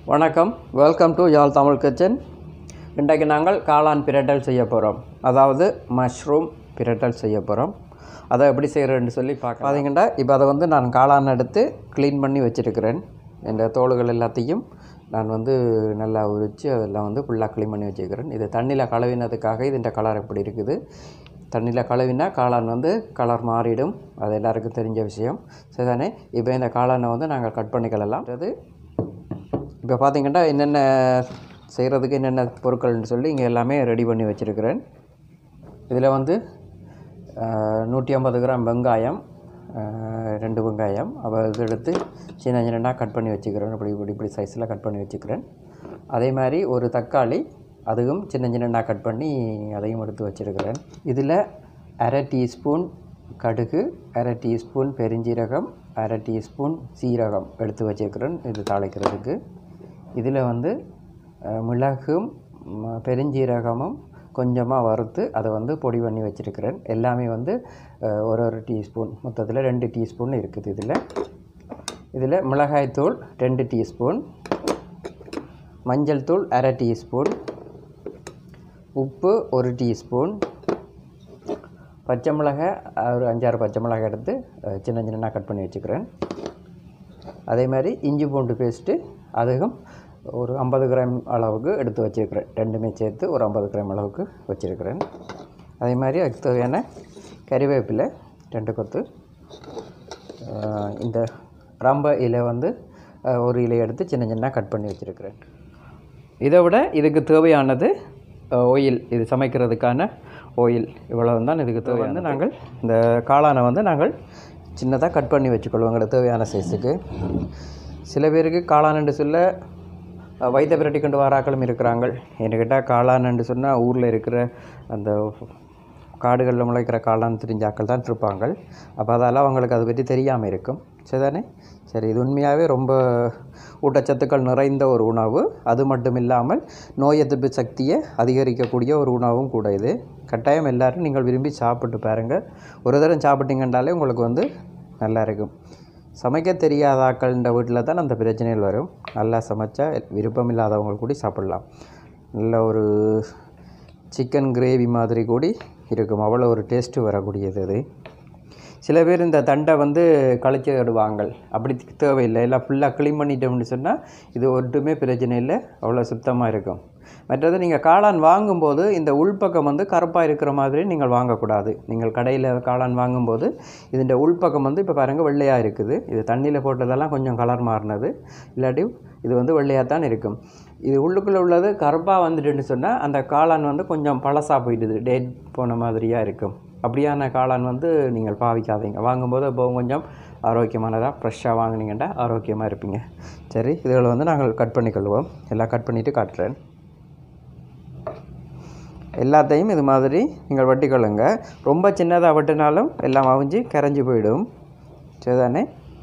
வணக்கம் welcome to Yarl Tamil kitchen இன்றைக்கு நாங்கள் காளான் பிரட்டல் செய்ய போகிறோம் அதாவது மஷ்ரூம் பிரட்டல் செய்ய போகிறோம் அதை எப்படி செய்கிறேன்னு சொல்லி பார்க்க பார்த்தீங்கன்னா இப்போ அதை வந்து நான் காளான் எடுத்து க்ளீன் பண்ணி வச்சுருக்கிறேன் இந்த தோல்கள் எல்லாத்தையும் நான் வந்து நல்லா உரித்து அதெல்லாம் வந்து ஃபுல்லாக க்ளீன் பண்ணி வச்சுருக்கிறேன் இது தண்ணியில் கலவினதுக்காக இதுன்ற கலர் எப்படி இருக்குது தண்ணியில் கழுவினா காளான் வந்து கலர் மாறிடும் அது எல்லாருக்கும் தெரிஞ்ச விஷயம் சரிதானே இப்போ இந்த காளானை வந்து நாங்கள் கட் பண்ணிக்கலாம் அது இப்போ பார்த்தீங்கன்னா என்னென்ன செய்கிறதுக்கு என்னென்ன பொருட்கள்னு சொல்லி இங்கே எல்லாமே ரெடி பண்ணி வச்சுருக்கிறேன் இதில் வந்து நூற்றி ஐம்பது கிராம் வெங்காயம் அஹ், ரெண்டு வெங்காயம் அப்போ இது எடுத்து சின்ன சின்னதாக கட் பண்ணி வச்சுக்கிறேன் இப்படி இப்படி இப்படி சைஸில் கட் பண்ணி வச்சுக்கிறேன் அதே மாதிரி ஒரு தக்காளி அதுவும் சின்ன சின்னதாக கட் பண்ணி அதையும் எடுத்து வச்சுருக்கிறேன் இதில் அரை டீஸ்பூன் கடுகு அரை டீஸ்பூன் பெருஞ்சீரகம் அரை டீஸ்பூன் சீரகம் எடுத்து வச்சுருக்கிறேன் இது தாளிக்கிறதுக்கு இதில் வந்து அஹ், மிளகும் ம- பெருஞ்சீரகமும் கொஞ்சமாக வறுத்து அதை வந்து பொடி பண்ணி வச்சுருக்கிறேன் எல்லாமே வந்து அஹ், ஒரு ஒரு டீஸ்பூன் மொத்தத்தில் ரெண்டு டீஸ்பூன் இருக்குது இதில் இதில் மிளகாய்த்தூள் ரெண்டு டீஸ்பூன் மஞ்சள் தூள் அரை டீஸ்பூன் உப்பு ஒரு டீஸ்பூன் பச்சை மிளகாய் ஒரு அஞ்சாறு பச்சை மிளகாய் எடுத்து அஹ், சின்ன சின்னதாக கட் பண்ணி வச்சுக்கிறேன் அதே மாதிரி இஞ்சி பூண்டு பேஸ்ட்டு அதுவும் ஒரு ஐம்பது கிராம் அளவுக்கு எடுத்து வச்சுருக்கிறேன் ரெண்டுமே சேர்த்து ஒரு ஐம்பது கிராம் அளவுக்கு வச்சுருக்கிறேன் அதே மாதிரி அதுக்கு தேவையான கறிவேப்பிலை ரெண்டு கொத்து அஹ், இந்த ரம்ப இலை வந்து அஹ், ஒரு இலை எடுத்து சின்ன சின்னதாக கட் பண்ணி வச்சுருக்கிறேன் இதை விட இதுக்கு தேவையானது ஆயில் இது சமைக்கிறதுக்கான ஆயில் இவ்வளவு தான் இதுக்கு தேவை வந்து நாங்கள் இந்த காளானை வந்து நாங்கள் சின்னதாக கட் பண்ணி வச்சுக்கொள்வோம் எங்களுக்கு தேவையான சைஸுக்கு சில பேருக்கு காளான்ண்டு சொல்ல அஹ், வைத்த பிரட்டி கொண்டு வாராக்களும் இருக்கிறாங்க என்கிட்ட காளான்ண்டு சொன்னால் ஊரில் இருக்கிற அந்த காடுகளில் முளைக்கிற காளான் தெரிஞ்சாக்கள் தான் இருப்பாங்க அப்போ அதால் அவங்களுக்கு அதை பற்றி தெரியாமல் இருக்கும் சரிதானே சரி இது உண்மையாகவே ரொம்ப ஊட்டச்சத்துக்கள் நிறைந்த ஒரு உணவு அது மட்டும் இல்லாமல் நோய் எதிர்ப்பு சக்தியை அதிகரிக்கக்கூடிய ஒரு உணவும் கூட இது கட்டாயம் எல்லாரும் நீங்கள் விரும்பி சாப்பிட்டு பாருங்கள் ஒரு தரம் சாப்பிட்டீங்கன்றாலே உங்களுக்கு வந்து நல்லா இருக்கும் சமைக்க தெரியாத ஆக்கள்ன்ற வீட்டில் தான் அந்த பிரச்சனைகள் வரும் நல்லா சமைச்சா விருப்பம் இல்லாதவங்க கூட சாப்பிடலாம் நல்ல ஒரு சிக்கன் கிரேவி மாதிரி கூடி இருக்கும் அவ்வளோ ஒரு டேஸ்ட்டு வரக்கூடியது அது சில பேர் இந்த தண்டை வந்து கழிச்சு விடுவாங்க அப்படி தேவையில்லை எல்லாம் ஃபுல்லாக க்ளீன் பண்ணிட்டோம்னு சொன்னால் இது ஒட்டுமே பிரச்சனை இல்லை அவ்வளோ சுத்தமாக இருக்கும் மற்றது நீங்கள் காளான் வாங்கும்போது இந்த உள்பக்கம் வந்து கருப்பாக இருக்கிற மாதிரி நீங்கள் வாங்கக்கூடாது நீங்கள் கடையில் காளான் வாங்கும்போது இதோட உள்பக்கம் வந்து இப்போ பாருங்கள் வெள்ளையாக இருக்குது இது தண்ணியில் போட்டதெல்லாம் கொஞ்சம் கலர் மாறினது இல்லாட்டி இது வந்து வெள்ளையாக தான் இருக்கும் இது உள்ளுக்குள்ளே உள்ளது கருப்பாக வந்துட்டுன்னு சொன்னால் அந்த காளான் வந்து கொஞ்சம் பழசாக போயிடுது டேட் போன மாதிரியாக இருக்கும் அப்படியான காளான் வந்து நீங்கள் பாவிக்காதீங்க வாங்கும்போது இப்போ கொஞ்சம் ஆரோக்கியமானதாக ஃப்ரெஷ்ஷாக வாங்குனீங்கன்னா ஆரோக்கியமாக இருப்பீங்க சரி இதுகளை வந்து நாங்கள் கட் பண்ணிக்கொள்வோம் எல்லாம் கட் பண்ணிவிட்டு காட்டுறேன் எல்லாத்தையும் இது மாதிரி நீங்கள் வெட்டிக்கொள்ளுங்க ரொம்ப சின்னதாக வெட்டினாலும் எல்லாம் அவிஞ்சு கரைஞ்சி போயிடும் சரிதானே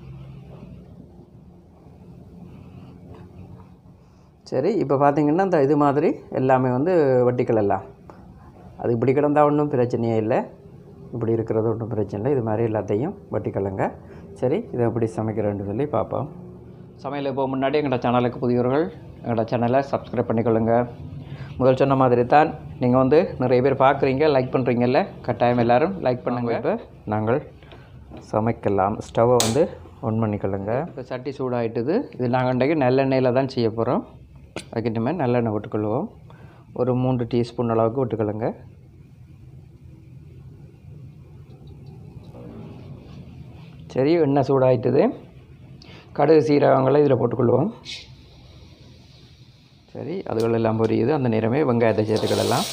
சரி இப்போ பார்த்தீங்கன்னா இந்த இது மாதிரி எல்லாமே வந்து வெட்டிக்கிடலாம் அது இப்படி கிடந்தா ஒன்றும் பிரச்சனையே இல்லை இப்படி இருக்கிறது ஒன்றும் பிரச்சனை இல்லை இது மாதிரி எல்லாத்தையும் வெட்டிக்கொள்ளுங்க சரி இதை எப்படி சமைக்கிறேன்னு சொல்லி பார்ப்போம் சமையல் இப்போ முன்னாடி எங்களோட சேனலுக்கு புதியவர்கள் எங்களோட சேனலை சப்ஸ்கிரைப் பண்ணிக்கொள்ளுங்க முதல் சொன்ன மாதிரி தான் நீங்கள் வந்து நிறைய பேர் பார்க்குறீங்க லைக் பண்ணுறீங்கல்ல கட்டாயம் எல்லாரும் லைக் பண்ணுங்க இப்போ நாங்கள் சமைக்கலாம் ஸ்டவ்வை வந்து ஒன் பண்ணிக்கொள்ளுங்க இப்போ சட்டி சூடாயிட்டுது இது நாங்கள் இன்றைக்கு நல்லெண்ணெயில் தான் செய்ய போகிறோம் அதுக்கிட்ட மாதிரி நல்லெண்ணெய் விட்டுக்கொள்வோம் ஒரு மூன்று டீஸ்பூன் அளவுக்கு விட்டுக்கொள்ளுங்க சரி எண்ணெய் சூடாயிட்டுது கடுகு சீரகங்களை இதில் போட்டுக்கொள்வோம் சரி அதுகள் எல்லாம் பொரியுது அந்த நேரமே வெங்காயத்தை சேர்த்துக்கிடலாம்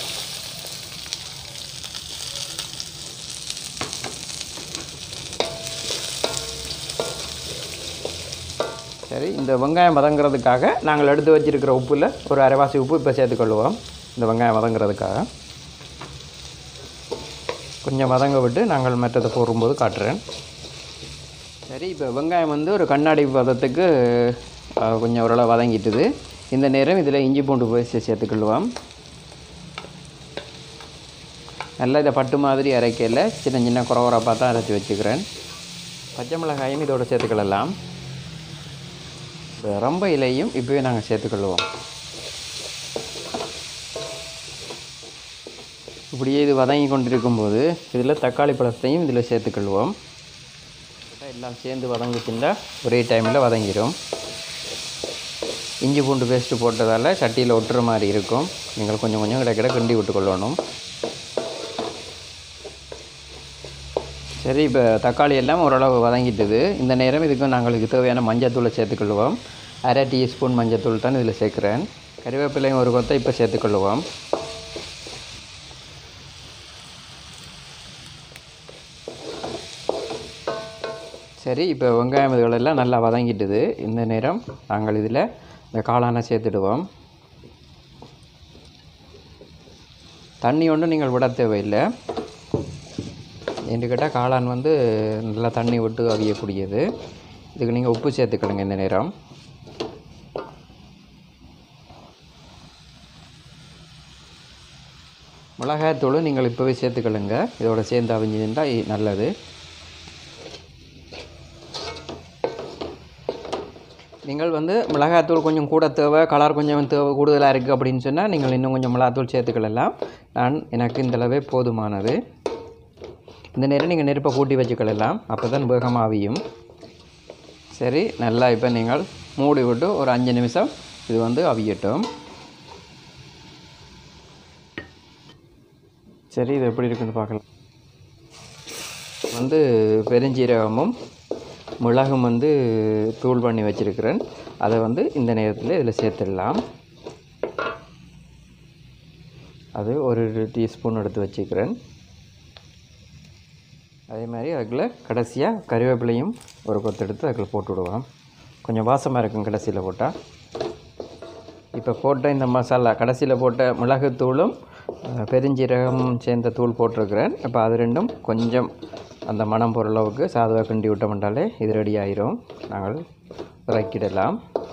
சரி இந்த வெங்காயம் வதங்குறதுக்காக நாங்கள் எடுத்து வச்சிருக்கிற உப்பில் ஒரு அரைவாசி உப்பு இப்போ சேர்த்துக்கொள்வோம் இந்த வெங்காயம் வதங்குறதுக்காக கொஞ்சம் வதங்க விட்டு நாங்கள் மற்றதை போடும்போது காட்டுறேன் சரி இப்போ வெங்காயம் வந்து ஒரு கண்ணாடி பதத்துக்கு அஹ், கொஞ்சம் ஓரளவு வதங்கிட்டுது இந்த நேரம் இதில் இஞ்சி பூண்டு பேஸ்ட் சேர்த்துக்கொள்வோம் நல்லா இதை பட்டு மாதிரி அரைக்கல சின்ன சின்ன குறவரப்பாக தான் அரைச்சி வச்சுக்கிறேன் பச்சை மிளகாயும் இதோட சேர்த்துக்கலாம் இந்த ரம்ப இலையும் இப்போவே நாங்கள் சேர்த்துக்கொள்வோம் இப்படியே இது வதங்கி கொண்டிருக்கும்போது இதில் தக்காளி பழத்தையும் இதில் சேர்த்துக்கொள்வோம் எல்லாம் சேர்ந்து வதங்கிச்சுன்னா ஒரே டைமில் வதங்கிடும் இஞ்சி பூண்டு பேஸ்ட்டு போட்டதால் சட்டியில் ஒட்டுற மாதிரி இருக்கும் நீங்கள் கொஞ்சம் கொஞ்சம் கிடக்கிட கிண்டி விட்டுக்கொள்ளணும் சரி இப்போ தக்காளி எல்லாம் ஓரளவு வதங்கிட்டுது இந்த நேரம் இதுக்கு நாங்களுக்கு தேவையான மஞ்சத்தூளை சேர்த்துக்கொள்வோம் அரை டீஸ்பூன் மஞ்சத்தூள் தான் இதில் சேர்க்குறேன் கறிவேப்பிலையும் ஒரு கொத்தை இப்போ சேர்த்துக்கொள்வோம் சரி இப்போ வெங்காயம் இதுகளெல்லாம் நல்லா வதங்கிட்டுது இந்த நேரம் நாங்கள் இதில் இந்த காளானை சேர்த்துடுவோம் தண்ணி ஒன்றும் நீங்கள் விட தேவையில்லை என்று கேட்டால் காளான் வந்து நல்லா தண்ணி விட்டு அவியக்கூடியது இதுக்கு நீங்கள் உப்பு சேர்த்துக்கணுங்க இந்த நேரம் மிளகாய்த்தூள் நீங்கள் இப்போவே சேர்த்துக்கொள்ளுங்க இதோட சேர்ந்து அவிஞ்சிருந்தா நல்லது நீங்கள் வந்து மிளகாத்தூள் கொஞ்சம் கூட தேவை கலர் கொஞ்சம் தேவை கூடுதலாக இருக்குது அப்படின்னு சொன்னால் நீங்கள் இன்னும் கொஞ்சம் மிளகாத்தூள் சேர்த்துக்கலாம் நான் எனக்கு இந்தளவே போதுமானது இந்த நேரம் நீங்கள் நெருப்பை கூட்டி வச்சுக்கலாம் அப்போ தான் வேகமாக அவியும் சரி நல்லா இப்போ நீங்கள் மூடி விட்டு ஒரு அஞ்சு நிமிஷம் இது வந்து அவியட்டும் சரி இது எப்படி இருக்குன்னு பார்க்கலாம் வந்து பெருஞ்சீரகமும் மிளகும் வந்து தூள் பண்ணி வச்சுருக்கிறேன் அதை வந்து இந்த நேரத்தில் இதில் சேர்த்துடலாம் அது ஒரு டீஸ்பூன் எடுத்து வச்சுக்கிறேன் அதே மாதிரி அதுக்குள்ள கடைசியாக கறிவேப்பிலையும் ஒரு கொத்து எடுத்து அதுக்குள்ள போட்டு விடுவோம் கொஞ்சம் வாசமாக இருக்கும் கடைசியில் போட்டால் இப்போ போட்ட இந்த மசாலா கடைசியில் போட்ட மிளகுத்தூளும் பெருஞ்சீரகம் சேர்ந்த தூள் போட்டிருக்கிறேன் இப்போ அது ரெண்டும் கொஞ்சம் அந்த மனம் போகிற அளவுக்கு சாதுவாக கிண்டி விட்டோம்னாலே இது ரெடி ஆயிரும் நாங்கள் இறக்கிடலாம்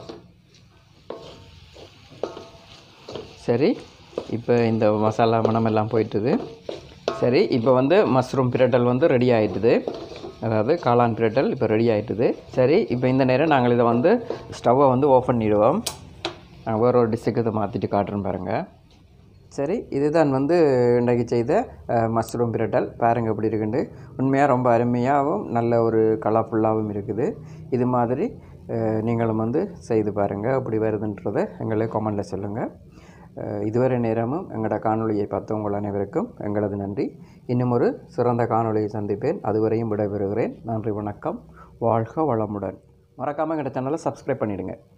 சரி இப்போ இந்த மசாலா மனம் எல்லாம் போயிட்டுது சரி இப்போ வந்து மஷ்ரூம் பிரட்டல் வந்து ரெடி ஆகிட்டுது அதாவது காளான் பிரட்டல் இப்போ ரெடி ஆகிட்டுது சரி இப்போ இந்த நேரம் நாங்கள் இதை வந்து ஸ்டவ்வை வந்து ஓப்பன் பண்ணிடுவோம் நான் வேற ஒரு டிஷ்ஷுக்கு இதை மாற்றிட்டு காட்டுறேன் பாருங்கள் சரி இதுதான் வந்து இன்றைக்கு செய்த மஷ்ரூம் பிரட்டல் பாருங்கள் எப்படி இருக்குண்டு உண்மையாக ரொம்ப அருமையாகவும் நல்ல ஒரு கலர்ஃபுல்லாகவும் இருக்குது இது மாதிரி நீங்களும் வந்து செய்து பாருங்கள் அப்படி வருதுன்றதை எங்களை கமெண்டில் சொல்லுங்கள் இதுவரை நேரமும் எங்களோட காணொலியை பார்த்த உங்கள் அனைவருக்கும் எங்களது நன்றி இன்னும் ஒரு சிறந்த காணொலியை சந்திப்பேன் அதுவரையும் விடைபெறுகிறேன் நன்றி வணக்கம் வாழ்க வளமுடன் மறக்காமல் எங்களோட சேனலை சப்ஸ்கிரைப் பண்ணிவிடுங்க